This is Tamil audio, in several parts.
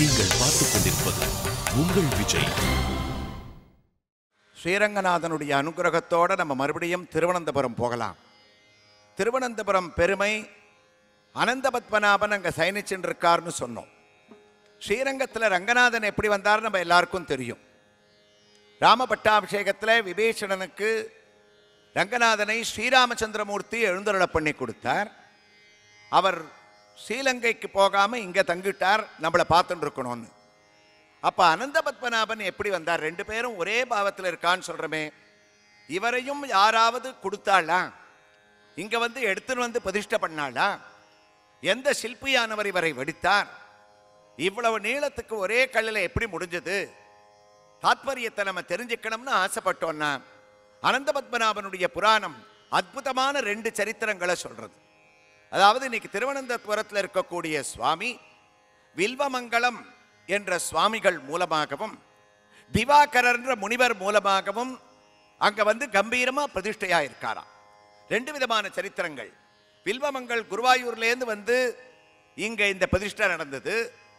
நீங்கள் பார்த்துக் கொண்டிருப்பது உங்கள் விஜய் ஸ்ரீரங்கநாதனுடைய அனுகிரகத்தோட நம்ம மறுபடியும் திருவனந்தபுரம் போகலாம் திருவனந்தபுரம் பெருமை அனந்த பத்மநாபன் அங்கே சயனிச்சுட்டு இருக்காருன்னு சொன்னோம் ஸ்ரீரங்கத்தில் ரங்கநாதன் எப்படி வந்தார் நம்ம எல்லாருக்கும் தெரியும் ராம பட்டாபிஷேகத்தில் விபீஷணனுக்கு ரங்கநாதனை ஸ்ரீராமச்சந்திரமூர்த்தி எழுந்தருள பண்ணி கொடுத்தார் அவர் ஸ்ரீலங்கைக்கு போகாமல் இங்கே தங்கிட்டார் நம்மளை பார்த்துட்டு இருக்கணும்னு அப்போ அனந்த பத்மநாபன் எப்படி வந்தார் ரெண்டு பேரும் ஒரே பாவத்தில் இருக்கான்னு சொல்கிறோமே இவரையும் யாராவது கொடுத்தாளா இங்கே வந்து எடுத்துன்னு வந்து பிரதிஷ்டை பண்ணாளா எந்த சிற்பியானவர் இவரை வெடித்தார் இவ்வளவு நீளத்துக்கு ஒரே கல்லில் எப்படி முடிஞ்சது தாத்பரியத்தை நம்ம தெரிஞ்சுக்கணும்னு ஆசைப்பட்டோம்னா அனந்த பத்மநாபனுடைய புராணம் அற்புதமான ரெண்டு சரித்திரங்களை சொல்றது அதாவது இன்னைக்கு திருவனந்தபுரத்தில் இருக்கக்கூடிய சுவாமி வில்வமங்கலம் என்ற சுவாமிகள் மூலமாகவும் திவாகரன்ற முனிவர் மூலமாகவும் அங்க வந்து கம்பீரமா பிரதிஷ்டையா இருக்காராம் ரெண்டு விதமான சரித்திரங்கள் வில்வமங்கல் குருவாயூர்லேருந்து வந்து இங்க இந்த பிரதிஷ்டை நடந்தது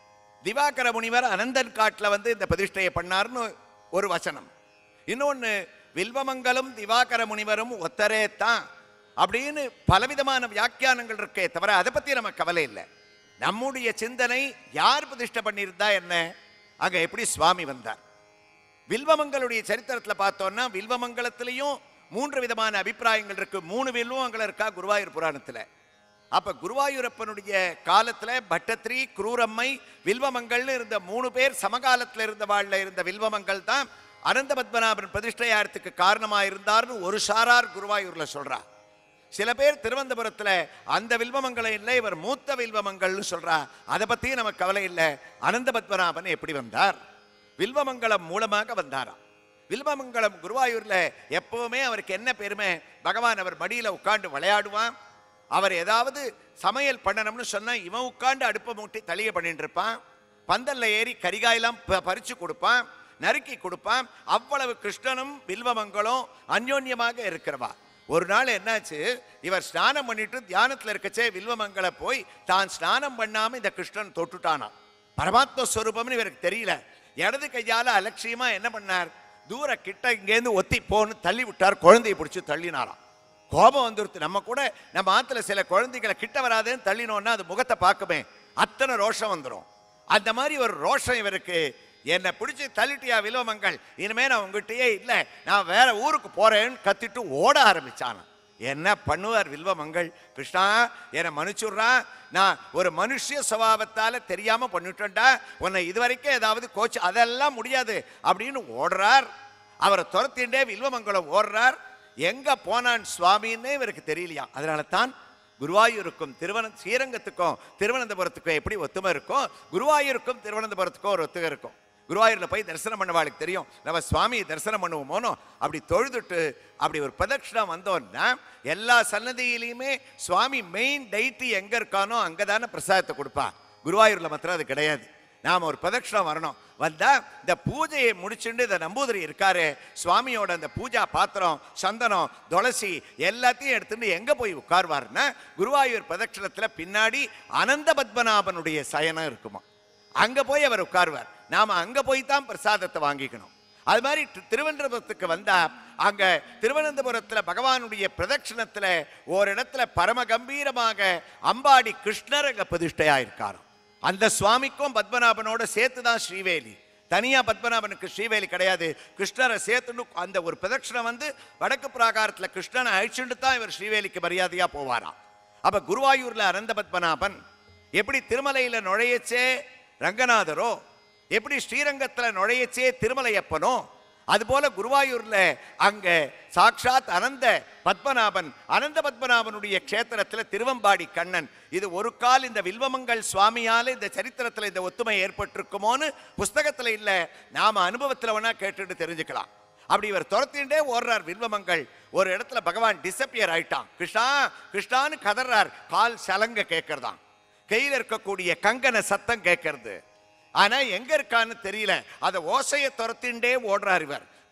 திவாகர முனிவர் அனந்தன் காட்டில் வந்து இந்த பிரதிஷ்டையை பண்ணார்னு ஒரு வசனம் இன்னொன்று வில்வமங்கலம் திவாகர முனிவரும் ஒத்தரே தான் அப்படின்னு பலவிதமான வியாக்கியானங்கள் இருக்கே தவிர அதை பற்றி நம்ம கவலை இல்லை நம்முடைய சிந்தனை யார் பிரதிஷ்டை பண்ணியிருந்தா என்ன அங்க எப்படி சுவாமி வந்தார் வில்வமங்களுடைய சரித்திரத்தில் பார்த்தோம்னா வில்வமங்கலத்திலையும் மூன்று விதமான அபிப்பிராயங்கள் இருக்கு மூணு வில்வமங்கலம் இருக்கா குருவாயூர் புராணத்துல அப்ப குருவாயூரப்பனுடைய காலத்துல பட்டத்ரி குரூரம்மை வில்வமங்கள்னு இருந்த மூணு பேர் சமகாலத்துல இருந்த வாழ்ல இருந்த வில்வமங்கள் தான் அனந்த பத்மநாபன் பிரதிஷ்டையாரத்துக்கு காரணமா இருந்தார்னு ஒரு சாரார் குருவாயூர்ல சொல்றா சில பேர் திருவனந்தபுரத்துல அந்த வில்வமங்கலம் இல்லை இவர் மூத்த வில்வமங்கள்னு சொல்றா அதை பத்தியும் நமக்கு கவலை இல்லை அனந்த பத்மநாபன் எப்படி வந்தார் வில்வமங்கலம் மூலமாக வந்தாராம் வில்வமங்கலம் குருவாயூர்ல எப்பவுமே அவருக்கு என்ன பெருமை பகவான் அவர் மடியில உட்கார்ந்து விளையாடுவான் அவர் ஏதாவது சமையல் பண்ணணும்னு சொன்னா இவன் உட்கார்ந்து அடுப்பை மூட்டி தளிய பண்ணிட்டு இருப்பான் பந்தல்ல ஏறி கரிகாயெல்லாம் ப- பறிச்சு கொடுப்பான் நறுக்கி கொடுப்பான் அவ்வளவு கிருஷ்ணனும் வில்வமங்கலம் அந்யோன்யமாக இருக்கிறவா ஒரு நாள் என்னாச்சு இவர் ஸ்நானம் பண்ணிட்டு தியானத்துல இருக்கச்சே வில்வமங்கல போய் தான் ஸ்நானம் பண்ணாம இந்த கிருஷ்ணன் தொட்டுட்டானாம் பரமாத்ம ஸ்வரூபம்னு இவருக்கு தெரியல இடது கையால அலட்சியமா என்ன பண்ணார் தூர கிட்ட இங்கேருந்து ஒத்தி போன்னு தள்ளி விட்டார் குழந்தையை பிடிச்சி தள்ளினாராம் கோபம் வந்துருத்து நம்ம கூட நம்ம ஆத்துல சில குழந்தைகளை கிட்ட வராதேன்னு தள்ளினோம்னா அது முகத்தை பார்க்குமே அத்தனை ரோஷம் வந்துடும் அந்த மாதிரி ஒரு ரோஷம் இவருக்கு என்னை பிடிச்சி தள்ளிட்டியா விலோமங்கள் இனிமே நான் உங்ககிட்டயே இல்லை நான் வேற ஊருக்கு போறேன்னு கத்திட்டு ஓட ஆரம்பிச்சானாம் என்ன பண்ணுவார் வில்வமங்கள் கிருஷ்ணா என்னை மன்னிச்சுடுறா நான் ஒரு மனுஷிய சுபாவத்தால தெரியாம பண்ணிட்டேன்டா உன்னை இதுவரைக்கும் ஏதாவது கோச்சு அதெல்லாம் முடியாது அப்படின்னு ஓடுறார் அவரை துரத்திண்டே வில்வமங்கலம் ஓடுறார் எங்க போனான் சுவாமின்னே இவருக்கு தெரியலையா அதனால தான் குருவாயூருக்கும் திருவன ஸ்ரீரங்கத்துக்கும் திருவனந்தபுரத்துக்கும் எப்படி ஒத்துமை இருக்கும் குருவாயூருக்கும் திருவனந்தபுரத்துக்கும் ஒரு ஒத்துமை இருக்கும் குருவாயூர்ல போய் தரிசனம் பண்ணவாளுக்கு தெரியும் நம்ம சுவாமியை தரிசனம் பண்ணுவோமோனோ அப்படி தொழுதுட்டு அப்படி ஒரு பிரதட்சிணம் வந்தோம்னா எல்லா சன்னதியிலையுமே சுவாமி மெயின் டைட்டி எங்க இருக்கானோ அங்கதானே பிரசாதத்தை கொடுப்பா குருவாயூர்ல மாத்திரம் அது கிடையாது நாம ஒரு பிரதட்சிணம் வரணும் வந்தா இந்த பூஜையை முடிச்சுட்டு இந்த நம்பூதிரி இருக்காரு சுவாமியோட அந்த பூஜா பாத்திரம் சந்தனம் துளசி எல்லாத்தையும் எடுத்துட்டு எங்க போய் உட்கார்வாருன்னா குருவாயூர் பிரதட்சிணத்துல பின்னாடி அனந்த பத்மநாபனுடைய சயனம் இருக்குமா அங்க போய் அவர் உட்காருவார் நாம அங்க போய் தான் பிரசாதத்தை வாங்கிக்கணும் அது மாதிரி தி- திருவனந்தபுரத்துக்கு வந்தா அங்க திருவனந்தபுரத்துல பகவானுடைய பிரதட்சிணத்துல ஒரு இடத்துல பரம கம்பீரமாக அம்பாடி கிருஷ்ணர் அங்க பிரதிஷ்டையா இருக்காராம் அந்த சுவாமிக்கும் பத்மநாபனோட சேர்த்து தான் ஸ்ரீவேலி தனியா பத்மநாபனுக்கு ஸ்ரீவேலி கிடையாது கிருஷ்ணரை சேர்த்துன்னு அந்த ஒரு பிரதட்சணம் வந்து வடக்கு பிராகாரத்துல கிருஷ்ணனை அழிச்சுட்டு தான் இவர் ஸ்ரீவேலிக்கு மரியாதையா போவாராம் அப்ப குருவாயூர்ல அனந்த பத்மநாபன் எப்படி திருமலையில நுழையச்சே ரங்கநாதரோ எப்படி ஸ்ரீரங்கத்துல நுழையச்சே திருமலையப்பனோ அதுபோல குருவாயூர்ல அங்க சாக்ஷாத் அனந்த பத்மநாபன் அனந்த பத்மநாபனுடைய க்ஷேத்திரத்துல திருவம்பாடி கண்ணன் இது ஒரு கால் இந்த வில்வமங்கல் சுவாமியால இந்த சரித்திரத்துல இந்த ஒத்துமை ஏற்பட்டிருக்குமோன்னு புஸ்தகத்துல இல்ல நாம அனுபவத்துல வேணா கேட்டுட்டு தெரிஞ்சுக்கலாம் அப்படி இவர் துரத்திண்டே ஓடுறார் வில்வமங்கள் ஒரு இடத்துல பகவான் டிசப்பியர் ஆயிட்டான் கிருஷ்ணா கிருஷ்ணான்னு கதறார் கால் சலங்க கேட்கறதாம் கையில் இருக்கக்கூடிய கங்கன சத்தம் கேட்கறது ஆனா எங்க இருக்கான்னு தெரியல அத ஓசையை துரத்திண்டே ஓடுறார் இவர்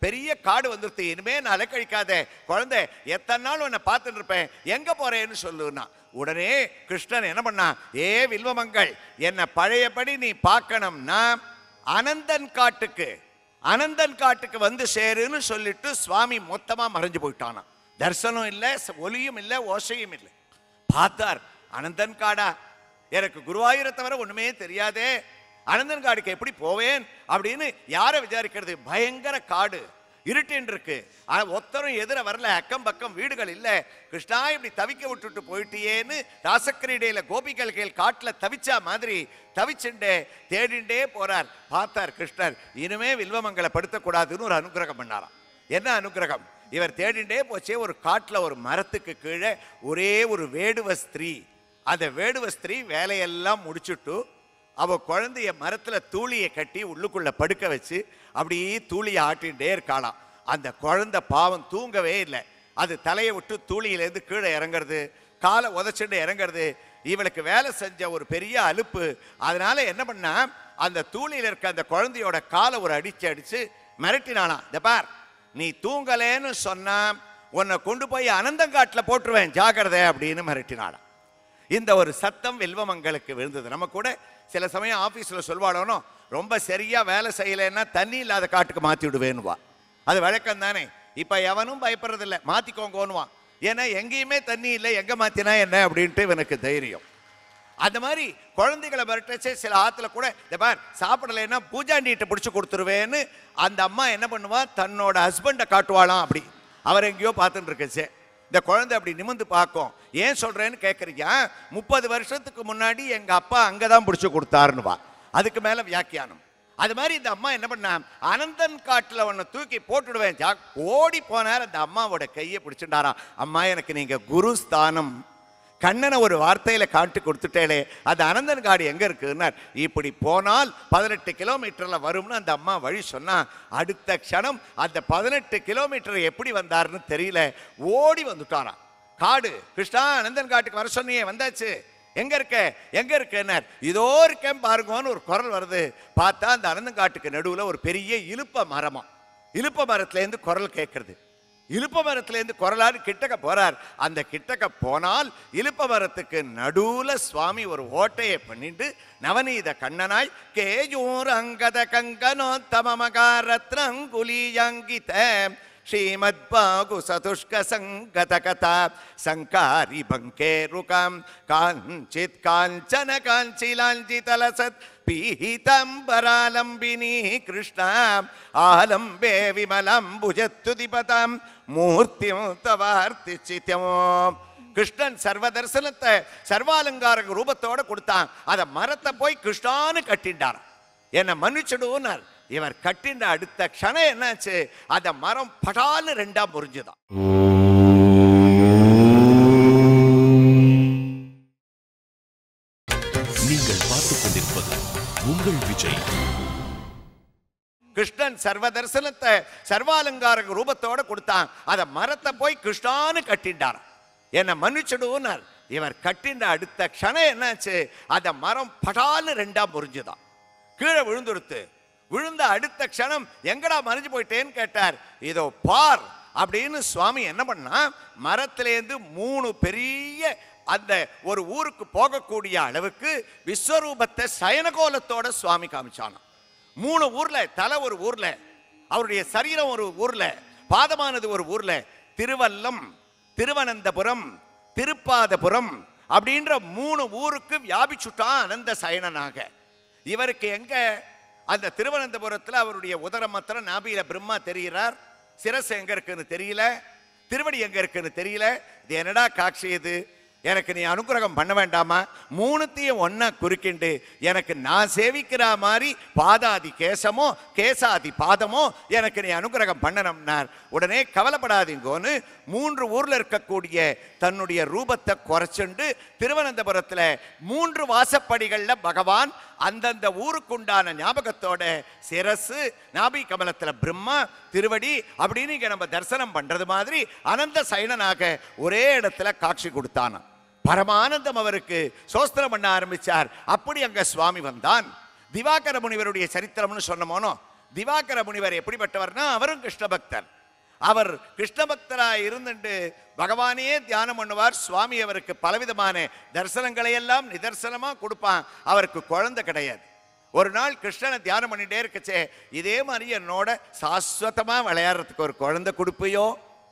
பெரிய காடு வந்துருத்து இனிமே நான் அலைக்கழிக்காத குழந்தை எத்தனை நாள் உன்னை பார்த்துட்டு இருப்பேன் எங்க போறேன்னு சொல்லுன்னா உடனே கிருஷ்ணன் என்ன பண்ணான் ஏ வில்வமங்கள் என்னை பழையபடி நீ பார்க்கணும்னா அனந்தன் காட்டுக்கு அனந்தன் காட்டுக்கு வந்து சேருன்னு சொல்லிட்டு சுவாமி மொத்தமா மறைஞ்சு போயிட்டானாம் தரிசனம் இல்லை ஒலியும் இல்லை ஓசையும் இல்லை பார்த்தார் அனந்தன் காடா எனக்கு குருவாயூரை தவிர ஒண்ணுமே தெரியாதே அனந்தன் காடுக்கு எப்படி போவேன் அப்படின்னு யாரை விசாரிக்கிறது பயங்கர காடு இருட்டின் இருக்கு ஆனா ஒத்தரும் எதிர வரல அக்கம் பக்கம் வீடுகள் இல்ல கிருஷ்ணா இப்படி தவிக்க விட்டுட்டு போயிட்டியேன்னு ராசக்கிரீடையில கோபிகள் கேள் காட்டுல தவிச்சா மாதிரி தவிச்சுண்டே தேடிண்டே போறார் பார்த்தார் கிருஷ்ணர் இனிமே வில்வமங்களை படுத்தக்கூடாதுன்னு ஒரு அனுகிரகம் பண்ணாராம் என்ன அனுகிரகம் இவர் தேடிண்டே போச்சே ஒரு காட்டுல ஒரு மரத்துக்கு கீழே ஒரே ஒரு வேடுவ ஸ்திரீ அந்த வேடுவ ஸ்திரீ வேலையெல்லாம் முடிச்சுட்டு அவ குழந்தைய மரத்துல தூளியை கட்டி உள்ளுக்குள்ள படுக்க வச்சு அப்படியே தூளியை ஆட்டிகிட்டே இருக்காளாம் அந்த குழந்தை பாவம் தூங்கவே இல்லை அது தலையை விட்டு தூளியிலேருந்து கீழே இறங்குறது காலை உதச்சிட்டு இறங்குறது இவளுக்கு வேலை செஞ்ச ஒரு பெரிய அலுப்பு அதனால என்ன பண்ணா அந்த தூளியில இருக்க அந்த குழந்தையோட காலை ஒரு அடிச்சு அடிச்சு மிரட்டினாளாம் இந்த பார் நீ தூங்கலேன்னு சொன்னா உன்னை கொண்டு போய் அனந்தங்காட்டில் போட்டுருவேன் ஜாக்கிரதை அப்படின்னு மிரட்டினாளாம் இந்த ஒரு சத்தம் வில்வமங்களுக்கு விழுந்தது நம்ம கூட சில சமயம் ஆபீஸ்ல சொல்வாளோனோ ரொம்ப சரியா வேலை செய்யலைன்னா தண்ணி இல்லாத காட்டுக்கு மாத்தி விடுவேன்னுவா அது வழக்கம் தானே இப்ப எவனும் பயப்படுறதில்ல மாத்திக்கோங்கன்னுவான் ஏன்னா எங்கேயுமே தண்ணி இல்லை எங்க மாத்தினா என்ன அப்படின்ட்டு இவனுக்கு தைரியம் அந்த மாதிரி குழந்தைகளை மிரட்டச்சே சில ஆத்துல கூட இந்த பார் சாப்பிடலைன்னா பூஜாண்டிகிட்ட பிடிச்சி கொடுத்துருவேன்னு அந்த அம்மா என்ன பண்ணுவா தன்னோட ஹஸ்பண்டை காட்டுவாளாம் அப்படி அவர் எங்கேயோ பார்த்துட்டு இருக்கச்சே இந்த குழந்தை அப்படி நிமிந்து பார்க்கும் ஏன் சொல்றேன்னு கேட்குறீங்க முப்பது வருஷத்துக்கு முன்னாடி எங்க அப்பா அங்கே தான் பிடிச்சி கொடுத்தாருன்னுவா அதுக்கு மேல வியாக்கியானம் அது மாதிரி இந்த அம்மா என்ன பண்ணா அனந்தன் காட்டுல உன்னை தூக்கி போட்டுடுவேன் ஜா ஓடி போனார் அந்த அம்மாவோட கையை பிடிச்சிட்டாராம் அம்மா எனக்கு நீங்க குரு ஸ்தானம் கண்ணனை ஒரு வார்த்தையில காட்டி கொடுத்துட்டேளே அது அனந்தன் காடு எங்க இருக்குன்னார் இப்படி போனால் பதினெட்டு கிலோமீட்டர்ல வரும்னு அந்த அம்மா வழி சொன்னா அடுத்த க்ஷணம் அந்த பதினெட்டு கிலோமீட்டர் எப்படி வந்தாருன்னு தெரியல ஓடி வந்துட்டாராம் காடு கிருஷ்ணா அனந்தன் காட்டுக்கு வர சொன்னியே வந்தாச்சு எங்க இருக்க எங்க இருக்கேன்னார் இதோ இருக்கேன் பாருங்கன்னு ஒரு குரல் வருது பார்த்தா அந்த அனந்தங்காட்டுக்கு நடுவுல ஒரு பெரிய இலுப்ப மரமா இலுப்ப மரத்துல இருந்து குரல் கேட்கறது இலுப்ப மரத்திலேருந்து குரலாறு கிட்டக்க போறார் அந்த கிட்டக்க போனால் இலுப்ப மரத்துக்கு நடுவுல சுவாமி ஒரு ஓட்டையை பண்ணிட்டு நவநீத கண்ணனாய் கேஜூர் அங்கத கங்கனோத்தம மகாரத்னங்குலியங்கித ஸ்ரீமத் பாகு சதுஷ்க சங்கத கதா சங்காரி பங்கேருகாம் காஞ்சித் காஞ்சன காஞ்சிலாஞ்சிதலசத் பீதம்பராலம்பினி கிருஷ்ணா ஆலம்பே விமலம்புஜத்துதிபதாம் மூர்த்தியும் தவார்த்திச்சித்யம் கிருஷ்ணன் சர்வ தரிசனத்தை சர்வாலங்கார ரூபத்தோட கொடுத்தான் அதை மரத்தை போய் கிருஷ்ணான்னு கட்டிண்டார் என்னை மன்னிச்சிடுவோன்னார் இவர் கட்டின்ற அடுத்த க்ஷணம் என்னாச்சு அந்த மரம் படான்னு ரெண்டா முறிஞ்சுதான் நீங்கள் பார்த்துக் கொண்டிருப்பது உங்கள் விஜய் கிருஷ்ணன் சர்வ தரிசனத்தை சர்வாலங்கார ரூபத்தோட கொடுத்தான் அதை மரத்தை போய் கிருஷ்ணான்னு கட்டிண்டார் என்னை மன்னிச்சிடுவோன்னார் இவர் கட்டின்ற அடுத்த க்ஷணம் என்னாச்சு அந்த மரம் படான்னு ரெண்டா முறிஞ்சுதான் கீழே விழுந்துடுத்து விழுந்த அடுத்த க்ஷணம் எங்கடா மறைஞ்சு போயிட்டேன்னு கேட்டார் இதோ பார் அப்படின்னு சுவாமி என்ன பண்ணா மரத்திலேருந்து மூணு பெரிய அந்த ஒரு ஊருக்கு போகக்கூடிய அளவுக்கு விஸ்வரூபத்தை சயனகோலத்தோட சுவாமி காமிச்சானாம் மூணு ஊர்ல தலை ஒரு ஊர்ல அவருடைய சரீரம் ஒரு ஊர்ல பாதமானது ஒரு ஊர்ல திருவல்லம் திருவனந்தபுரம் திருப்பாதபுரம் அப்படின்ற மூணு ஊருக்கு வியாபிச்சுட்டான் அனந்த சயனனாக இவருக்கு எங்க அந்த திருவனந்தபுரத்துல அவருடைய உதர மாத்திரம் நாபியில பிரம்மா தெரிகிறார் சிரசு எங்க இருக்குன்னு தெரியல திருவடி எங்க இருக்குன்னு தெரியல இது என்னடா காட்சி இது எனக்கு நீ அனுகிரகம் பண்ண வேண்டாமா மூணுத்தையும் ஒண்ணா குறுக்கிண்டு எனக்கு நான் சேவிக்கிற மாதிரி பாதாதி கேசமோ கேசாதி பாதமோ எனக்கு நீ அனுகிரகம் பண்ணணும்னார் உடனே கவலைப்படாதீங்கோன்னு மூன்று ஊர்ல இருக்கக்கூடிய தன்னுடைய ரூபத்தை குறைச்சுண்டு திருவனந்தபுரத்துல மூன்று வாசப்படிகள்ல பகவான் அந்தந்த ஊருக்குண்டான ஞாபகத்தோட சிரசு நாபி கமலத்துல பிரம்மா திருவடி அப்படின்னு இங்க நம்ம தரிசனம் பண்றது மாதிரி அனந்த சயனனாக ஒரே இடத்துல காட்சி கொடுத்தானாம் பரமானந்தம் அவருக்கு சோஸ்திரம் பண்ண ஆரம்பிச்சார் அப்படி அங்க சுவாமி வந்தான் திவாகர முனிவருடைய சரித்திரம்னு சொன்னமோனோ திவாகர முனிவர் எப்படிப்பட்டவர்னா அவரும் கிருஷ்ண பக்தர் அவர் கிருஷ்ண பக்தரா இருந்துட்டு பகவானையே தியானம் பண்ணுவார் சுவாமி அவருக்கு பலவிதமான தரிசனங்களை எல்லாம் நிதர்சனமா கொடுப்பான் அவருக்கு குழந்தை கிடையாது ஒரு நாள் கிருஷ்ணனை தியானம் பண்ணிட்டே இருக்கச்சே இதே மாதிரி என்னோட சாஸ்வதமா விளையாடுறதுக்கு ஒரு குழந்தை கொடுப்பியோ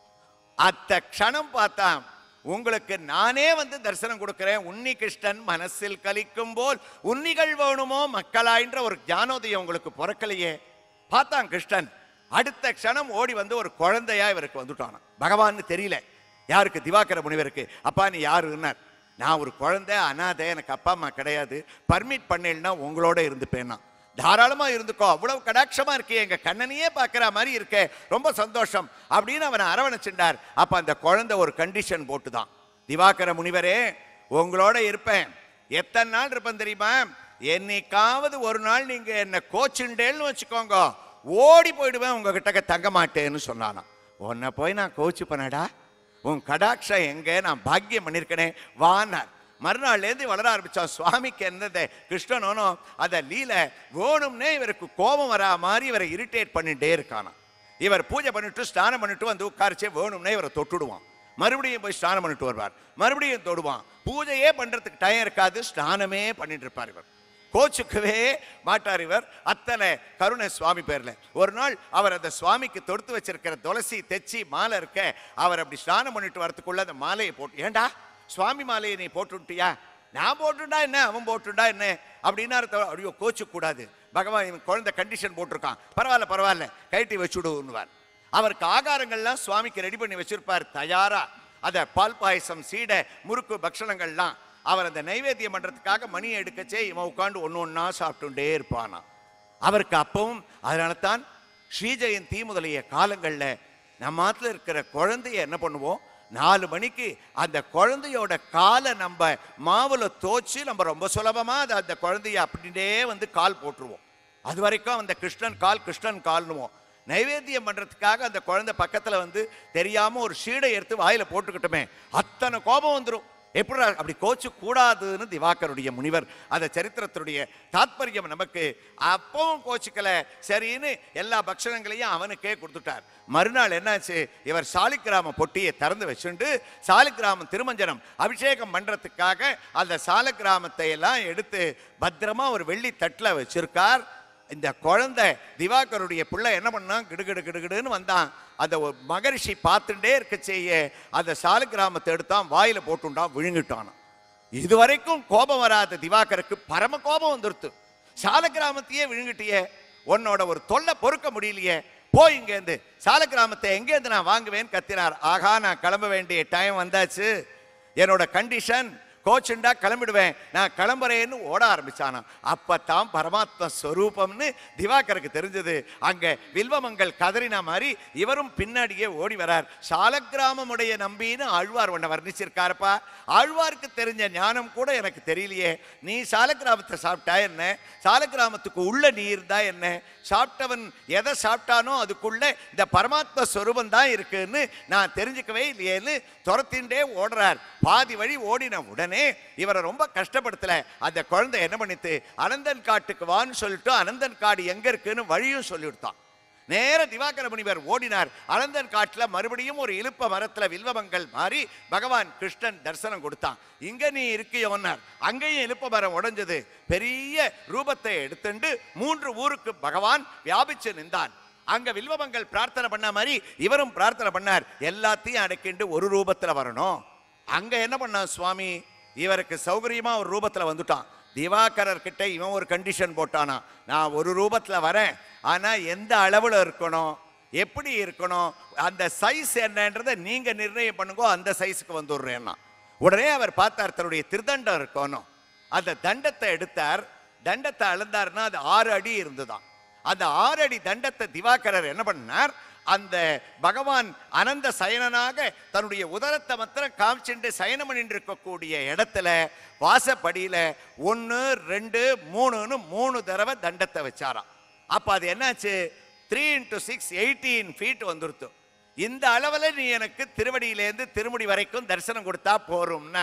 அத்த க்ஷணம் பார்த்தா உங்களுக்கு நானே வந்து தரிசனம் கொடுக்கிறேன் உன்னி கிருஷ்ணன் மனசில் கலிக்கும் போல் உன்னிகள் வேணுமோ மக்களாயின்ற ஒரு ஞானோதயம் உங்களுக்கு பிறக்கலையே பார்த்தான் கிருஷ்ணன் அடுத்த க்ஷணம் ஓடி வந்து ஒரு குழந்தையா இவருக்கு வந்துட்டானாம் பகவான்னு தெரியல யாருக்கு திவாகர முனிவருக்கு அப்பா நீ யாருன்னார் நான் ஒரு குழந்தை அனாதை எனக்கு அப்பா அம்மா கிடையாது பர்மிட் பண்ணலன்னா உங்களோட இருந்துப்பேன்னா தாராளமா இருந்துக்கோ அவ்வளவு கடாட்சமா இருக்கே எங்க கண்ணனையே பார்க்கிற மாதிரி இருக்கே ரொம்ப சந்தோஷம் அப்படின்னு அவனை அரவணைச்சுட்டார் அப்ப அந்த குழந்தை ஒரு கண்டிஷன் போட்டுதான் திவாகர முனிவரே உங்களோட இருப்பேன் எத்தனை நாள் இருப்பேன் தெரியுமா என்னைக்காவது ஒரு நாள் நீங்க என்ன கோச்சுண்டேன்னு வச்சுக்கோங்க ஓடி போயிடுவேன் உங்ககிட்ட தங்க மாட்டேன்னு சொன்னானாம் உன்னை போய் நான் கோச்சு பண்ணடா உன் கடாட்சம் எங்க நான் பாக்கியம் பண்ணியிருக்கனே வானார் மறுநாள்லேருந்து வளர ஆரம்பிச்சான் சுவாமிக்கு என்னது கிருஷ்ணனோ அதை லீல வேணும்னே இவருக்கு கோபம் வரா மாதிரி இவரை இரிட்டேட் பண்ணிட்டே இருக்கானாம் இவர் பூஜை பண்ணிட்டு ஸ்நானம் பண்ணிட்டு வந்து உட்காரிச்சே வேணும்னே இவரை தொட்டுடுவான் மறுபடியும் போய் ஸ்நானம் பண்ணிட்டு வருவார் மறுபடியும் தொடுவான் பூஜையே பண்றதுக்கு டைம் இருக்காது ஸ்நானமே பண்ணிட்டு இருப்பார் இவர் கோச்சுக்கவே மாட்டார் இவர் அத்தனை கருணை சுவாமி பேர்ல ஒரு நாள் அவர் அந்த சுவாமிக்கு தொடுத்து வச்சிருக்கிற துளசி தெச்சி மாலை இருக்க அவர் அப்படி ஸ்நானம் பண்ணிட்டு வரதுக்குள்ள அந்த மாலையை போட்டு ஏண்டா சுவாமி மாலையை நீ போட்டுட்டியா நான் போட்டுண்டா என்ன அவன் போட்டுண்டா என்ன அப்படின்னா அர்த்தம், ஐயோ கோச்சு கூடாது பகவான் இவன் குழந்தை கண்டிஷன் போட்டிருக்கான் பரவாயில்ல பரவாயில்ல கைட்டி வச்சுடுவார் அவருக்கு ஆகாரங்கள்லாம் சுவாமிக்கு ரெடி பண்ணி வச்சிருப்பார் தயாரா அத பால் பாயசம் சீடை முறுக்கு பக்ஷணங்கள்லாம் அவர் அந்த நைவேத்தியம் பண்றதுக்காக மணி எடுக்கச்சே இவன் உட்காந்து ஒன்று ஒன்றா சாப்பிட்டுட்டே இருப்பானா அவருக்கு அப்பவும் அதனால தான் ஸ்ரீஜெயந்தி முதலிய காலங்கள்ல நம்ம ஆத்துல இருக்கிற குழந்தைய என்ன பண்ணுவோம் நாலு மணிக்கு அந்த குழந்தையோட காலை நம்ம மாவுல தோச்சு நம்ம ரொம்ப சுலபமா அதை அந்த குழந்தைய அப்படியே வந்து கால் போட்டுருவோம் அது வரைக்கும் அந்த கிருஷ்ணன் கால் கிருஷ்ணன் கால்னுவோம் நைவேத்தியம் பண்றதுக்காக அந்த குழந்தை பக்கத்துல வந்து தெரியாம ஒரு ஷீடை எடுத்து வாயில போட்டுக்கிட்டுமே அத்தனை கோபம் வந்துடும் எப்படி அப்படி கோச்சு கூடாதுன்னு திவாகருடைய முனிவர் அந்த சரித்திரத்துடைய தாத்பரியம் நமக்கு அப்பவும் கோச்சுக்கல சரின்னு எல்லா பக்ஷணங்களையும் அவனுக்கே கொடுத்துட்டார் மறுநாள் என்னாச்சு இவர் சாலிக்கிராம பொட்டியை திறந்து வச்சுண்டு சாலிக்கிராமம் திருமஞ்சனம் அபிஷேகம் பண்றதுக்காக அந்த சாலக்கிராமத்தை எல்லாம் எடுத்து பத்திரமா ஒரு வெள்ளி தட்டில் வச்சிருக்கார் இந்த குழந்தை திவாகருடைய பிள்ளை என்ன பண்ணான் கிடுகிடு கிடுகிடுன்னு வந்தான் அந்த ஒரு மகரிஷி பார்த்துட்டே இருக்க செய்ய அந்த சால கிராமத்தை எடுத்தான் வாயில போட்டுண்டான் விழுங்கிட்டானான் இதுவரைக்கும் கோபம் வராத திவாகருக்கு பரம கோபம் வந்துருத்து சால கிராமத்தையே விழுங்கிட்டியே உன்னோட ஒரு தொல்லை பொறுக்க முடியலையே போய் இங்கேருந்து சால கிராமத்தை எங்கேருந்து நான் வாங்குவேன் கத்தினார் ஆகா நான் கிளம்ப வேண்டிய டைம் வந்தாச்சு என்னோட கண்டிஷன் கோச்சுண்டா கிளம்பிடுவேன் நான் கிளம்புறேன்னு ஓட ஆரம்பிச்சானா அப்பத்தான் பரமாத்ம ஸ்வரூபம்னு திவாகருக்கு தெரிஞ்சது அங்க வில்வமங்கள் கதறின மாதிரி இவரும் பின்னாடியே ஓடி வரார் சாலக்கிராமமுடைய நம்பின்னு ஆழ்வார் உன்னை வர்ணிச்சிருக்காருப்பா ஆழ்வாருக்கு தெரிஞ்ச ஞானம் கூட எனக்கு தெரியலையே நீ சாலக்கிராமத்தை சாப்பிட்டா என்ன சாலக்கிராமத்துக்கு உள்ள நீ இருந்தா என்ன சாப்பிட்டவன் எதை சாப்பிட்டானோ அதுக்குள்ள இந்த பரமாத்ம ஸ்வரூபம் தான் இருக்குன்னு நான் தெரிஞ்சுக்கவே இல்லையேன்னு துரத்தின்றே ஓடுறார் பாதி வழி ஓடின உடனே இவரை ரொம்ப கஷ்டப்படுத்தல அந்த குழந்தை என்ன பண்ணித்து அனந்தன் காட்டுக்கு வான்னு சொல்லிட்டு அனந்தன் காடு எங்க இருக்குன்னு வழியும் சொல்லிவிட்டான் நேர திவாகர முனிவர் ஓடினார் அனந்தன் காட்டுல மறுபடியும் ஒரு இலுப்ப மரத்துல வில்வமங்கள் மாறி பகவான் கிருஷ்ணன் தரிசனம் கொடுத்தான் இங்க நீ இருக்கியோன்னார் அங்கேயும் இலுப்ப மரம் உடைஞ்சது பெரிய ரூபத்தை எடுத்துண்டு மூன்று ஊருக்கு பகவான் வியாபிச்சு நின்றான் அங்க வில்வமங்கள் பிரார்த்தனை பண்ண மாதிரி இவரும் பிரார்த்தனை பண்ணார் எல்லாத்தையும் அடக்கிண்டு ஒரு ரூபத்துல வரணும் அங்க என்ன பண்ணான் சுவாமி இவருக்கு சௌகரியமா ஒரு ரூபத்துல வந்துட்டான் திவாகரர் கிட்ட இவன் ஒரு கண்டிஷன் போட்டானா நான் ஒரு ரூபத்துல வரேன் ஆனா எந்த அளவுல இருக்கணும் எப்படி இருக்கணும் அந்த சைஸ் என்னன்றதை நீங்க நிர்ணயம் பண்ணுங்க அந்த சைஸுக்கு வந்துடுறேன்னா உடனே அவர் பார்த்தார் தன்னுடைய திருதண்டம் இருக்கணும் அந்த தண்டத்தை எடுத்தார் தண்டத்தை அளந்தார்னா அது ஆறு அடி இருந்துதான் அந்த ஆறு அடி தண்டத்தை திவாகரர் என்ன பண்ணார் அந்த பகவான் அனந்த சயனனாக தன்னுடைய உதரத்தை மாத்திரம் காமிச்சுட்டு சயனம் பண்ணிட்டு இருக்கக்கூடிய இடத்துல வாசப்படியில ஒன்று ரெண்டு மூணுன்னு மூணு தடவை தண்டத்தை வச்சாராம் அப்போ அது என்னாச்சு three into six eighteen feet வந்துருத்து இந்த அளவில் நீ எனக்கு திருவடியிலேருந்து திருமுடி வரைக்கும் தரிசனம் கொடுத்தா போரும்னார்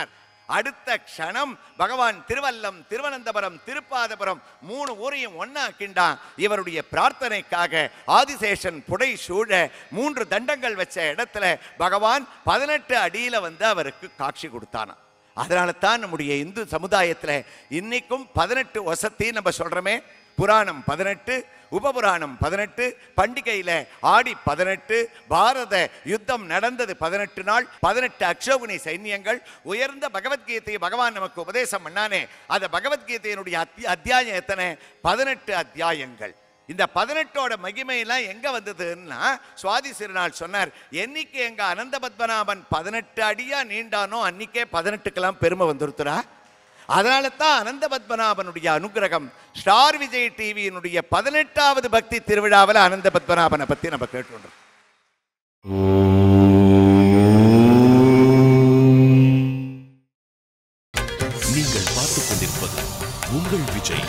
அடுத்த க்ஷணம் பகவான் திருவல்லம் திருவனந்தபுரம் திருப்பாதபுரம் மூணு ஊரையும் ஒன்னாக்கிண்டான் இவருடைய பிரார்த்தனைக்காக ஆதிசேஷன் புடை சூழ மூன்று தண்டங்கள் வச்ச இடத்துல பகவான் பதினெட்டு அடியில வந்து அவருக்கு காட்சி கொடுத்தானாம் அதனால தான் நம்முடைய இந்து சமுதாயத்துல இன்னைக்கும் பதினெட்டு வசத்தி நம்ம சொல்றோமே புராணம் பதினெட்டு உபபுராணம் பதினெட்டு பண்டிகையில ஆடி பதினெட்டு பாரத யுத்தம் நடந்தது பதினெட்டு நாள் பதினெட்டு அக்ஷோகுனி சைன்யங்கள் உயர்ந்த பகவத்கீதையை பகவான் நமக்கு உபதேசம் பண்ணானே அந்த பகவத்கீதையினுடைய அத்தி- அத்தியாயம் எத்தனை பதினெட்டு அத்தியாயங்கள் இந்த பதினெட்டோட மகிமையெல்லாம் எங்க வந்ததுன்னா சுவாதி சிறுநாள் சொன்னார் என்னைக்கு எங்க அனந்த பத்மநாபன் பதினெட்டு அடியா நீண்டானோ அன்னைக்கே பதினெட்டுக்கெல்லாம் பெருமை வந்துருத்துறா அதனால தான் அனந்த பத்மநாபனுடைய அனுகிரகம் ஸ்டார் விஜய் டிவியினுடைய பதினெட்டாவது பக்தி திருவிழாவில் அனந்த பத்மநாபனை பத்தி நம்ம கேட்டுருந்தோம் நீங்கள் பார்த்துக் கொண்டிருப்பது உங்கள் விஜய்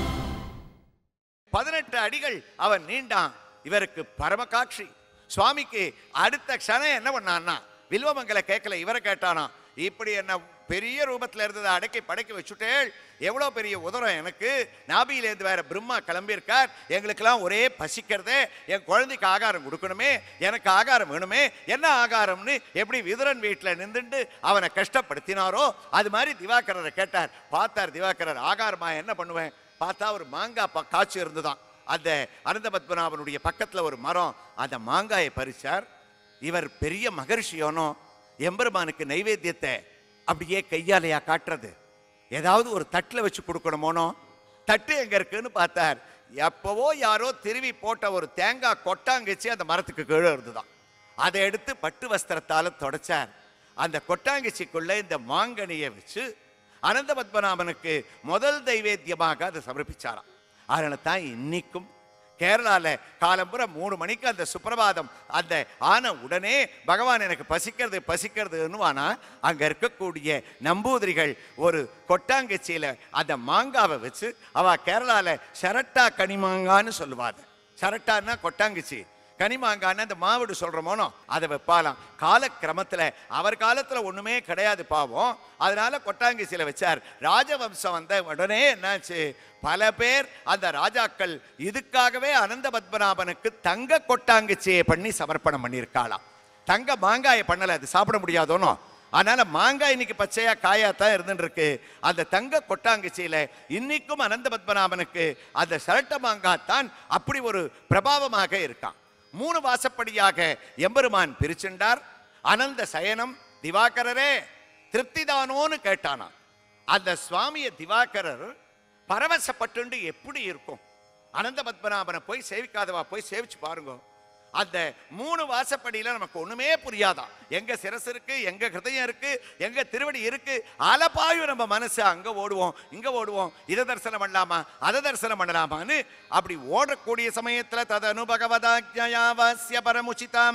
பதினெட்டு அடிகள் அவன் நீண்டான் இவருக்கு பரமகாட்சி சுவாமிக்கு அடுத்த க்ஷணம் என்ன பண்ணான்னா வில்வமங்கல கேட்கல இவரை கேட்டானா இப்படி என்ன பெரிய ரூபத்துல இருந்ததை அடக்கி படைக்க வச்சுட்டேள் எவ்வளோ பெரிய உதரம் எனக்கு நாபியிலேருந்து வேற பிரம்மா கிளம்பியிருக்கார் எங்களுக்கெல்லாம் ஒரே பசிக்கிறதே என் குழந்தைக்கு ஆகாரம் கொடுக்கணுமே எனக்கு ஆகாரம் வேணுமே என்ன ஆகாரம்னு எப்படி விதுரன் வீட்டில் நின்றுண்டு அவனை கஷ்டப்படுத்தினாரோ அது மாதிரி திவாகரரை கேட்டார் பார்த்தார் திவாகரர் ஆகாரமா என்ன பண்ணுவேன் பார்த்தா ஒரு மாங்காய் ப- காய்ச்சி இருந்துதான் அந்த அனந்த பத்மநாபனுடைய பக்கத்துல ஒரு மரம் அந்த மாங்காயை பறிச்சார் இவர் பெரிய மகரிஷியோனோ எம்பெருமானுக்கு நைவேத்தியத்தை அப்படியே கையாலையா காட்டுறது ஏதாவது ஒரு தட்டில் வச்சு கொடுக்கணுமோனோ தட்டு எங்க இருக்குன்னு பார்த்தார் எப்பவோ யாரோ திருவி போட்ட ஒரு தேங்காய் கொட்டாங்கச்சி அந்த மரத்துக்கு கீழே இருந்துதான் அதை எடுத்து பட்டு வஸ்திரத்தால தொடச்சார் அந்த கொட்டாங்கச்சிக்குள்ள இந்த மாங்கனியை வச்சு அனந்த பத்மநாபனுக்கு முதல் தெய்வேத்தியமாக அதை சமர்ப்பிச்சாராம் அதனால தான் இன்னைக்கும் கேரளால காலம்புற மூணு மணிக்கு அந்த சுப்பிரபாதம் அந்த ஆன உடனே பகவான் எனக்கு பசிக்கிறது பசிக்கிறதுன்னு ஆனா அங்க இருக்கக்கூடிய நம்பூதிரிகள் ஒரு கொட்டாங்கச்சியில அந்த மாங்காவை வச்சு அவ கேரளால சரட்டா கனிமாங்கான்னு சொல்லுவாங்க சரட்டான்னா கொட்டாங்குச்சி கனிமாங்கான்னு அந்த மாவிடு சொல்றோமோனோ அதை வைப்பாலாம் காலக்கிரமத்துல அவர் காலத்துல ஒண்ணுமே கிடையாது பாவம் அதனால கொட்டாங்குச்சியில வச்சார் ராஜவம்சம் வந்த உடனே என்னாச்சு பல பேர் அந்த ராஜாக்கள் இதுக்காகவே அனந்த பத்மநாபனுக்கு தங்க கொட்டாங்குச்சியை பண்ணி சமர்ப்பணம் பண்ணியிருக்காளாம் தங்க மாங்காயை பண்ணல அது சாப்பிட முடியாதோனோ அதனால மாங்காய் இன்னைக்கு பச்சையா காயா தான் இருந்துட்டு இருக்கு அந்த தங்க கொட்டாங்குச்சியில இன்னைக்கும் அனந்த பத்மநாபனுக்கு அந்த சரட்ட மாங்காய் தான் அப்படி ஒரு பிரபாவமாக இருக்கான் மூணு வாசப்படியாக எம்பெருமான் பிரிச்சுண்டார் அனந்த சயனம் திவாகரரே திருப்திதானோன்னு கேட்டானா அந்த சுவாமிய திவாகரர் பரவசப்பட்டுண்டு எப்படி இருக்கும் அனந்த பத்மநாபனை போய் சேவிக்காதவா போய் சேவிச்சு பாருங்க அந்த மூணு வாசப்படியில நமக்கு ஒண்ணுமே புரியாதான் எங்க சிரசு இருக்கு எங்க ஹிருதயம் இருக்கு எங்க திருவடி இருக்கு அலப்பாயும் நம்ம மனசு அங்க ஓடுவோம் இங்க ஓடுவோம் இதை தரிசனம் பண்ணலாமா அதை தரிசனம் பண்ணலாமான்னு அப்படி ஓடக்கூடிய சமயத்துல தது அனுபகவதாஜ்ஞாவாஸ்ய பரமுச்சிதாம்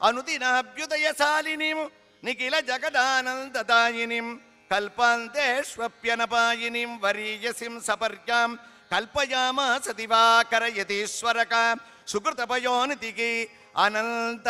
அனுதினாபியுதயசாலினிம் நிகில ஜகதானந்ததாயினிம் கல்பாந்தேஷ்வப்யனபாயினிம் வரியசிம் சபர்யாம் கல்பயாமாச திவாகர யதீஸ்வரகா சுகிருதபயோனிதிகி அனந்த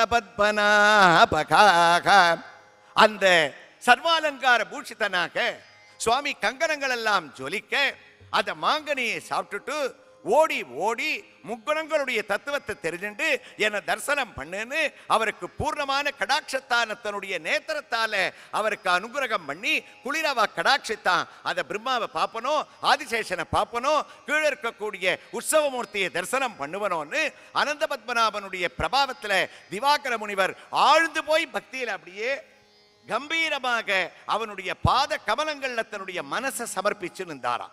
பத்மநாபகாக அந்த சர்வாலங்கார பூஷிதனாக சுவாமி கங்கணங்கள் எல்லாம் ஜொலிக்க அந்த மாங்கனியை சாப்பிட்டுட்டு ஓடி ஓடி முக்குணங்களுடைய தத்துவத்தை தெரிஞ்சுண்டு என்னை தரிசனம் பண்ணுன்னு அவருக்கு பூர்ணமான கடாட்சத்தான தன்னுடைய நேத்திரத்தால அவருக்கு அனுகிரகம் பண்ணி குளிரவா கடாட்சித்தான் அந்த பிரம்மாவை பார்ப்பனோ ஆதிசேஷனை பார்ப்பனோ கீழே இருக்கக்கூடிய உற்சவமூர்த்தியை தரிசனம் பண்ணுவனோன்னு அனந்த பத்மநாபனுடைய பிரபாவத்துல திவாகர முனிவர் ஆழ்ந்து போய் பக்தியில அப்படியே கம்பீரமாக அவனுடைய பாத கமலங்கள்ல தன்னுடைய மனசை சமர்ப்பிச்சு நின்றாராம்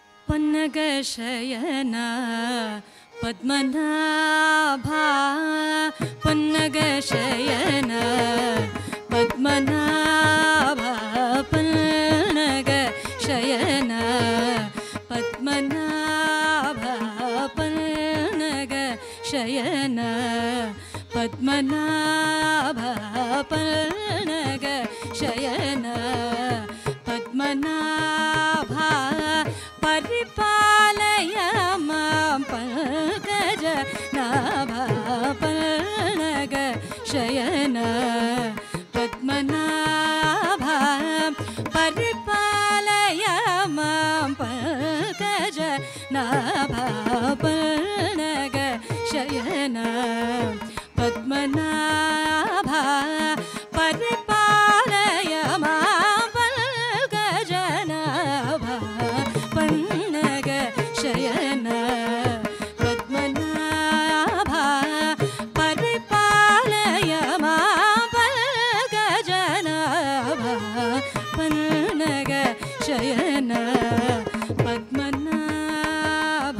पन्नगशयन पद्मनाभा पन्नगशयन पद्मनाभा पन्नगशयन पद्मनाभा पन्नगशयन पद्मनाभा पन्नगशयन पद्मनाभा परिपालय मां पङ्कज नाभा पल्नग शयन पद्मनाभा परिपालय शयन पद्मनाभ परिपालय मां पल्कजनाभ पन्नग शयन पद्मनाभ परिपालय मां पल्कजनाभ पन्नग शयन पद्मनाभ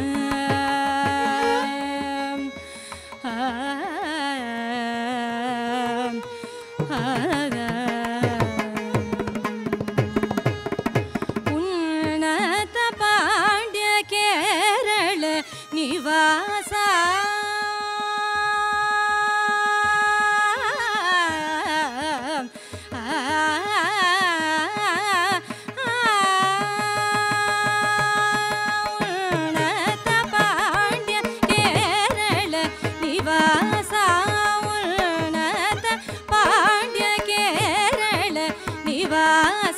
ಉನ್ನತ ಪಾಂಡ್ಯ ಕೇರಳ ನಿವಾಸ ಉನ್ನತ ಪಾಂಡ್ಯ ಕೇರಳ ನಿವಾಸ ಉನ್ನತ ಪಾಂಡ್ಯ ಕೇರಳ ನಿವಾಸ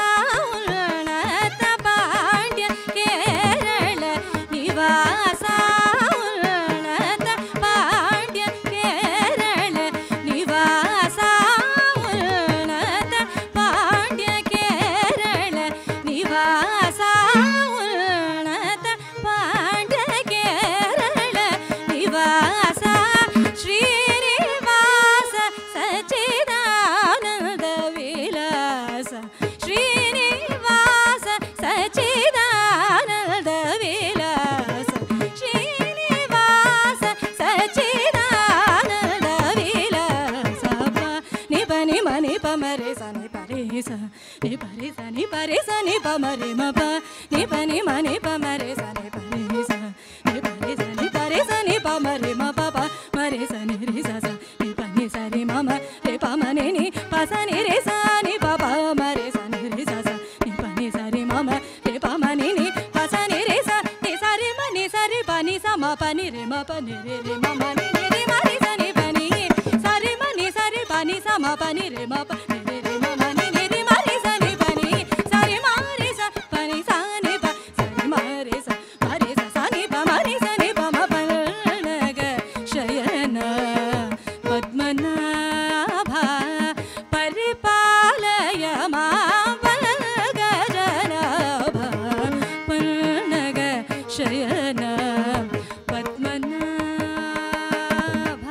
ಉನ್ನತ ಪಾಂಡ್ಯ ಕೇರಳ ನಿವಾಸ ಉನ್ನತ ಪಾಂಡ್ಯ ಕೇರಳ ನಿವಾಸ ಉನ್ನತ ಪಾಂಡ್ಯ ಕೇರಳ ನಿವಾಸ ಉನ್ನತ ಪಾಂಡ್ಯ ಕೇರಳ ನಿವಾಸ ಶ್ರೀನಿವಾಸ ಸಚಿದಾನಂದ ವಿಲಾಸ ಶ್ರೀನಿವಾಸ ಸಚಿದಾನಂದ ವಿಲಾಸ ಶ್ರೀನಿವಾಸ ಸಚಿದಾನಂದ ವಿಲಾಸ ನಿಪ ನಿಮ ನಿಪ ಮರೆ ಸ ನಿಪ ರೇ ಸ ನಿಪ ರೇ ಸ ನಿಪ ರೇ ಸ ನಿಪ ಮರೆ ಮಪ ನಿಪ ನಿಮ ನಿಪ ಮರೆ ಸ ನಿಪ ರೇ ಸ ನಿಪ ರೇ ಸ ನಿಪ ರೇ ಸ ನಿಪ ಮರೆ ಮ ಪ ಪ ಮರೆ ಸ ನಿ ರೇ ಸ ಸ ನಿಪ ನಿ ಸ ರಿ ಮ ಮ ರೇ ಪ ಮ ನಿ ನಿ ಪ ಸ ನಿ ರೇ ಸ ನಿ ಪ ಪ ಮರೆ ಸ ನಿ ರೇ ಸ ಸ ನಿಪ ನಿ ಸ ರಿ ಮ ಮ ರೇ ಪ ಮ ನಿ ನಿ ಪ ಸ ನಿ ರೇ ಸ ನಿ ಸ ರಿ ಮ ನಿ ಸ ರಿ ಪ ನಿ ಸ ಮ ಪ ನಿ ರೇ ಮ ಪ ನಿ ರೇ ರಿ ಮ ಮ ನಿ ನಿ ರಿ ಮ ರಿ ಸ ನಿ ಪ ನಿ ಸ ರಿ ಮ ನಿ ಸ ರಿ ಪ ನಿ ಸ ಮ ಪ ನಿ ರೇ ಮ ಪ ನಿ ರೇ ರಿ ಮ ಮ ನಿ ನಿ ರಿ ಮ ರಿ ಸ ನಿ ಪ ನಿ ಸ ರಿ ಮ ರಿ ಸ ಪ ನಿ ಸ ನಿ ಪ ಸ ರಿ ಮ ರಿ ಸ ಮ ರಿ ಸ ಸ ನಿ ಪ ಮ ನಿ ಸ ನಿ ಪ ಮ ಪ ನಗ ಶಯನ ಪದ್ಮನಾಭ ಪರಿಪಾಲಯ ಮಾಂ ಗಜನಾಭ ಪನ್ನಗ ಶಯನ ಪದ್ಮನಾಭ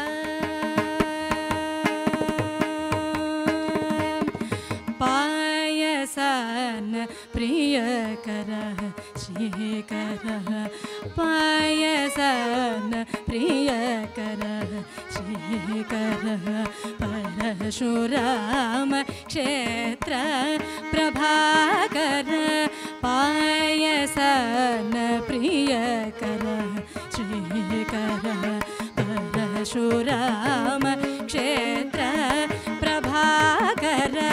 पायसन प्रियकरः श्रीकरः पायसन प्रियकरः श्रीकरः परशुराम क्षेत्र प्रभाकर पायसन प्रियकरः श्रीकरः परशुराम क्षेत्र प्रभाकर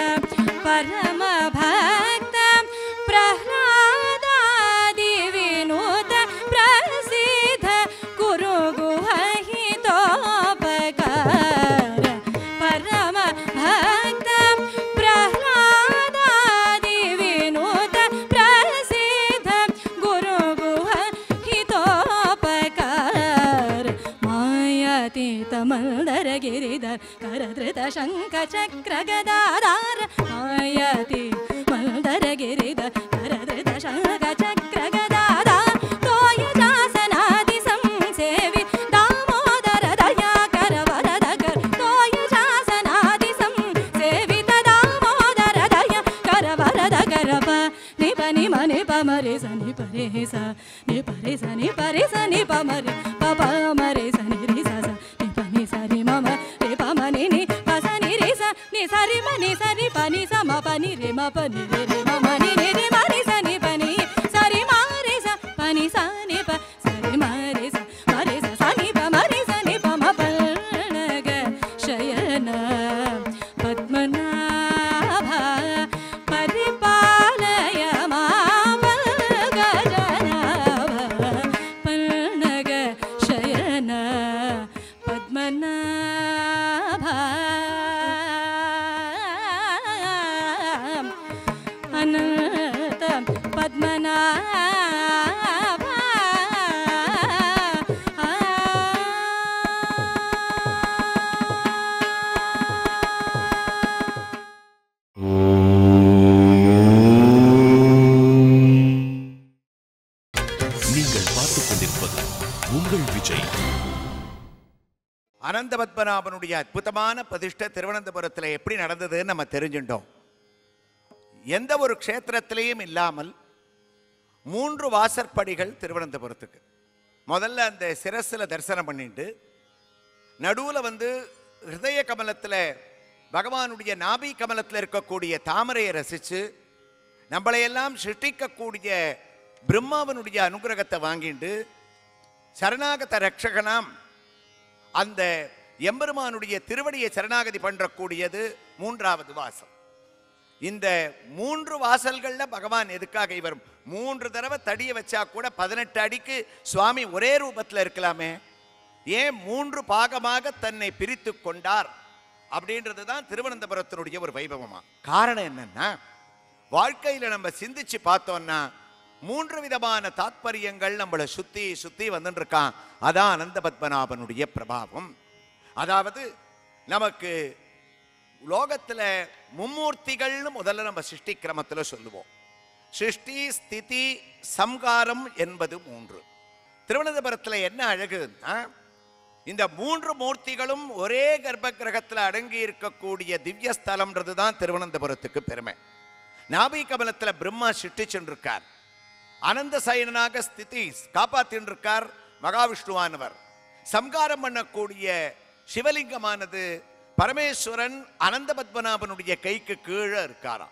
परमभक्त प्रह्लादादि विनोद प्रसिद्ध गुरु गुहितोपकार परम भक्त प्रह्लादादि विनोद प्रसिद्ध गुरु गुहितोपकार मायातीतमल्दर गिरिधर करधृत शङ्ख चक्र गदाधार मायाति मल्दर गिरिधर करधृत शङ्ख चक्र गदाधार तोय शासनादि संसेवि दामोदर दयाकर वरदकर तोय शासनादि संसेवित दामोदर दयाकर वरदकर प निप निम निप मरे स निप रे स निप रे स निप रे स निप मरे प प मरे स नि रे स स निप नि स रि म म रे प म नि नि प स नि रे स नि स रि म नि स रि प नि स म प नि रे म प नि रे रे म म नि नि रे म रि स नि प नि स रि म रे स प नि स नि प स रि म रे स म रे स स नि प म रे स नि प म प नग शयन पद्मनाभ परिपालय मां गजनाभ पन्नग शयन पद्मनाभ अनन्त पद्मनाभ கொண்டிருப்பது உங்கள் விஜய் அனந்த பத்மநாபனுடைய அற்புதமான பிரதிஷ்டை திருவனந்தபுரத்தில் எப்படி நடந்ததுன்னு நம்ம தெரிஞ்சுட்டோம் எந்த ஒரு க்ஷேத்திரத்திலையும் இல்லாமல் மூன்று வாசற்படிகள் திருவனந்தபுரத்துக்கு முதல்ல அந்த சிரஸில் தரிசனம் பண்ணிட்டு நடுவில் வந்து ஹிருதய கமலத்தில் பகவானுடைய நாபி கமலத்தில் இருக்கக்கூடிய தாமரையை ரசித்து நம்மளையெல்லாம் சிருஷ்டிக்கக்கூடிய பிரம்மாவனுடைய அனுகிரகத்தை வாங்கிட்டு சரணாகத ரட்சகனாம் அந்த எம்பெருமானுடைய திருவடியை சரணாகதி பண்றக்கூடியது மூன்றாவது வாசல் இந்த மூன்று வாசல்கள்ல பகவான் எதுக்காக இவர் மூன்று தடவை தடியை வச்சா கூட பதினெட்டு அடிக்கு சுவாமி ஒரே ரூபத்தில் இருக்கலாமே ஏன் மூன்று பாகமாக தன்னை பிரித்து கொண்டார் அப்படின்றது தான் திருவனந்தபுரத்தினுடைய ஒரு வைபவமா காரணம் என்னன்னா வாழ்க்கையில நம்ம சிந்திச்சு பார்த்தோம்னா மூன்று விதமான தாத்பரியங்கள் நம்மளை சுத்தி சுத்தி வந்துட்டு இருக்கான் அதான் அனந்த பத்மநாபனுடைய பிரபாவம் அதாவது நமக்கு லோகத்துல மும்மூர்த்திகள்னு முதல்ல நம்ம சிருஷ்டி கிரமத்துல சொல்லுவோம் சிருஷ்டி ஸ்திதி சம்காரம் என்பது மூன்று திருவனந்தபுரத்துல என்ன அழகுன்னா இந்த மூன்று மூர்த்திகளும் ஒரே கர்ப்ப கிரகத்தில் அடங்கி இருக்கக்கூடிய திவ்ய ஸ்தலம்ன்றது தான் திருவனந்தபுரத்துக்கு பெருமை நாபி கமலத்துல பிரம்மா சிருஷ்டிச்சுருக்கார் அனந்த சயனாக ஸ்திதி காப்பாத்தின்னு இருக்கார் மகாவிஷ்ணுவானவர் சம்காரம் பண்ணக்கூடிய சிவலிங்கமானது பரமேஸ்வரன் அனந்த பத்மநாபனுடைய கைக்கு கீழே இருக்காராம்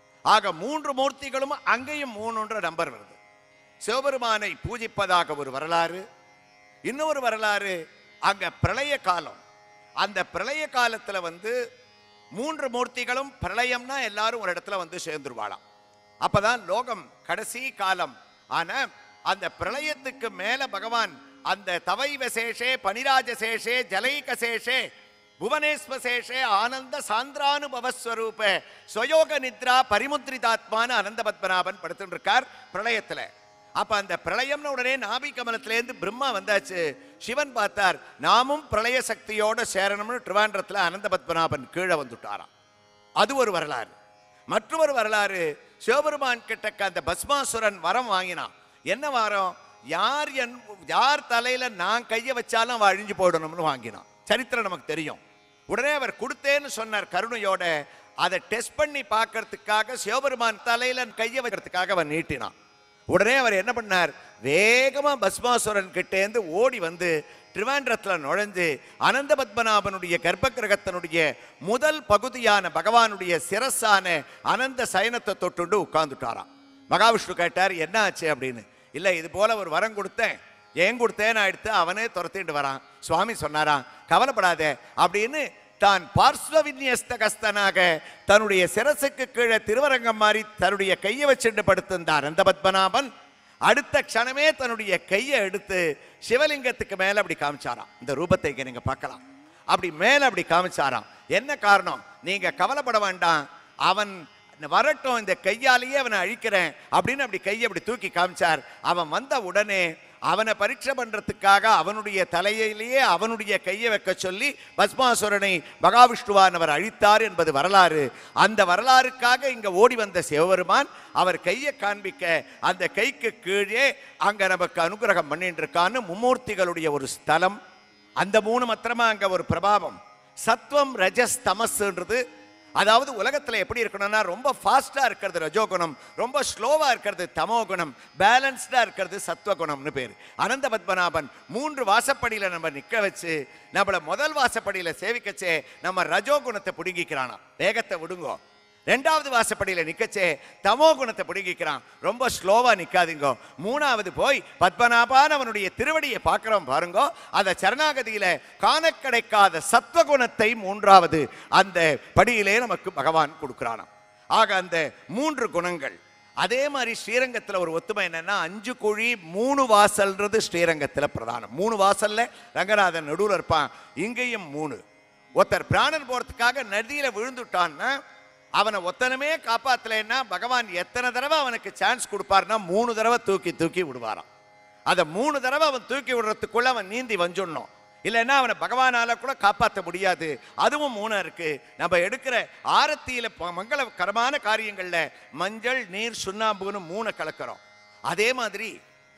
ஆக மூன்று மூர்த்திகளும் அங்கேயும் மூணுன்ற நம்பர் வருது சிவபெருமானை பூஜிப்பதாக ஒரு வரலாறு இன்னொரு வரலாறு அங்க பிரளய காலம் அந்த பிரளய காலத்துல வந்து மூன்று மூர்த்திகளும் பிரளயம்னா எல்லாரும் ஒரு இடத்துல வந்து சேர்ந்துருவாளாம் அப்பதான் லோகம் கடைசி காலம் ஆனா அந்த பிரளயத்துக்கு மேல பகவான் அந்த தவை விசேஷே பனிராஜசேஷே ஜலைகசேஷே புவனேஸ்வசேஷே ஆனந்த சாந்திரானுபவஸ்வரூப ஸ்வயோக நித்ரா பரிமுத்ரிதாத்மான அனந்த பத்மநாபன் படுத்துட்டு இருக்கார் பிரளயத்துல அப்ப அந்த பிரளயம்னு உடனே நாபி கமலத்திலேருந்து பிரம்மா வந்தாச்சு சிவன் பார்த்தார் நாமும் பிரளய சக்தியோட சேரணும்னு திருவாண்டரத்துல அனந்த பத்மநாபன் கீழே வந்துட்டாராம் அது ஒரு வரலாறு மற்றொரு வரலாறு சிவபெருமான் கிட்டக்க அந்த பஸ்மாசுரன் வரம் வாங்கினான் என்ன வாரம் யார் என் யார் தலையில நான் கையை வச்சாலும் அவன் அழிஞ்சு போயிடணும்னு வாங்கினான் சரித்திரம் நமக்கு தெரியும் உடனே அவர் கொடுத்தேன்னு சொன்னார் கருணையோட அதை டெஸ்ட் பண்ணி பார்க்கறதுக்காக சிவபெருமான் தலையில கையை வைக்கிறதுக்காக அவன் நீட்டினான் உடனே அவர் என்ன பண்ணார் வேகமா பஸ்மாசுரன் கிட்டேந்து ஓடி வந்து திருவாண்டரத்துல நுழைஞ்சு அனந்த பத்மநாபனுடைய கர்ப்ப கிரகத்தினுடைய முதல் பகுதியான பகவானுடைய சிரஸான அனந்த சயனத்தை தொட்டுண்டு உட்கார்ந்துட்டாராம் மகாவிஷ்ணு கேட்டார் என்ன ஆச்சு அப்படின்னு இல்ல இது போல ஒரு வரம் கொடுத்தேன் ஏன் கொடுத்தேன்னு எடுத்து அவனே துரத்திட்டு வரான் சுவாமி சொன்னாராம் கவலைப்படாதே அப்படின்னு தான் பார்ஸ்வ விநியஸ்தகஸ்தனாக தன்னுடைய சிரசுக்கு கீழே திருவரங்கம் மாறி தன்னுடைய கையை வச்சுட்டு படுத்திருந்தார் அந்த பத்மநாபன் அடுத்த க்ஷணமே தன்னுடைய கையை எடுத்து சிவலிங்கத்துக்கு மேல அப்படி காமிச்சாராம் இந்த ரூபத்தை இங்க நீங்க பார்க்கலாம் அப்படி மேல அப்படி காமிச்சாராம் என்ன காரணம் நீங்க கவலைப்பட வேண்டாம் அவன் வரட்டும் இந்த கையாலேயே அவனை அழிக்கிறேன் அப்படின்னு அப்படி கையை அப்படி தூக்கி காமிச்சார் அவன் வந்த உடனே அவனை பரீட்சை பண்றதுக்காக அவனுடைய தலையிலேயே அவனுடைய கையை வைக்க சொல்லி பஸ்மாசுரனை மகாவிஷ்ணுவானவர் அழித்தார் என்பது வரலாறு அந்த வரலாறுக்காக இங்க ஓடி வந்த சிவபெருமான் அவர் கையை காண்பிக்க அந்த கைக்கு கீழே அங்க நமக்கு அனுகிரகம் பண்ணிட்டு இருக்கான்னு மும்மூர்த்திகளுடைய ஒரு ஸ்தலம் அந்த மூணு மாத்திரமா அங்க ஒரு பிரபாவம் சத்வம் ரஜஸ் தமஸ்ன்றது அதாவது உலகத்துல எப்படி இருக்கணும்னா ரொம்ப ஃபாஸ்டா இருக்கிறது ரஜோகுணம் ரொம்ப ஸ்லோவா இருக்கிறது தமோகுணம் பேலன்ஸ்டா இருக்கிறது சத்வகுணம்னு பேர் அனந்த பத்மநாபன் மூன்று வாசப்படியில நம்ம நிக்க வச்சு நம்மள முதல் வாசப்படியில சேவிக்கச்சே நம்ம ரஜோகுணத்தை பிடுங்கிக்கிறானா வேகத்தை விடுங்கோ ரெண்டாவது வாசப்படியில நிக்கச்சே தமோ குணத்தை பிடுங்கிக்கிறான் ரொம்ப ஸ்லோவா நிக்காதீங்க மூணாவது போய் பத்மநாபான் அவனுடைய திருவடியை பார்க்கிறோம் பாருங்க அந்த சரணாகதியில காண கிடைக்காத சத்வகுணத்தை மூன்றாவது அந்த படியிலே நமக்கு பகவான் கொடுக்கிறானாம் ஆக அந்த மூன்று குணங்கள் அதே மாதிரி ஸ்ரீரங்கத்தில் ஒரு ஒத்துமை என்னன்னா அஞ்சு குழி மூணு வாசல்ன்றது ஸ்ரீரங்கத்தில் பிரதானம் மூணு வாசல்ல ரங்கநாதன் நடுவில் இருப்பான் இங்கேயும் மூணு ஒருத்தர் பிராணன் போறதுக்காக நதியில விழுந்துட்டான்னா அவனை ஒத்தனமே காப்பாத்தலைன்னா பகவான் எத்தனை தடவை அவனுக்கு சான்ஸ் கொடுப்பார்னா மூணு தடவை தூக்கி தூக்கி விடுவாராம் அதை மூணு தடவை அவன் தூக்கி விடுறதுக்குள்ள அவன் நீந்தி வஞ்சிடணும் இல்லைன்னா அவனை பகவானால கூட காப்பாற்ற முடியாது அதுவும் மூணு இருக்கு நம்ம எடுக்கிற ஆரத்தியில ப- மங்களகரமான காரியங்கள்ல மஞ்சள் நீர் சுண்ணாம்புன்னு மூணு கலக்கிறோம் அதே மாதிரி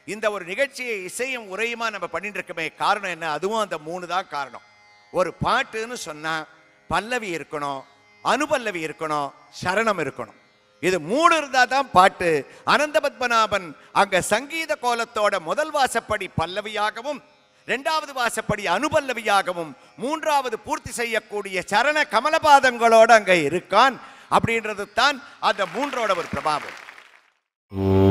இந்த ஒரு நிகழ்ச்சியை இசையும் உரையுமா நம்ம பண்ணிட்டு இருக்கமே காரணம் என்ன அதுவும் அந்த மூணு தான் காரணம் ஒரு பாட்டுன்னு சொன்னா பல்லவி இருக்கணும் அனுபல்லவி இருக்கணும் சரணம் இருக்கணும் இது மூணு இருந்தா தான் பாட்டு அனந்த பத்மநாபன் அங்க சங்கீத கோலத்தோட முதல் வாசப்படி பல்லவியாகவும் இரண்டாவது வாசப்படி அனுபல்லவியாகவும் மூன்றாவது பூர்த்தி செய்யக்கூடிய சரண கமலபாதங்களோட அங்க இருக்கான் அப்படின்றது தான் அந்த மூன்றோட ஒரு பிரபாவம்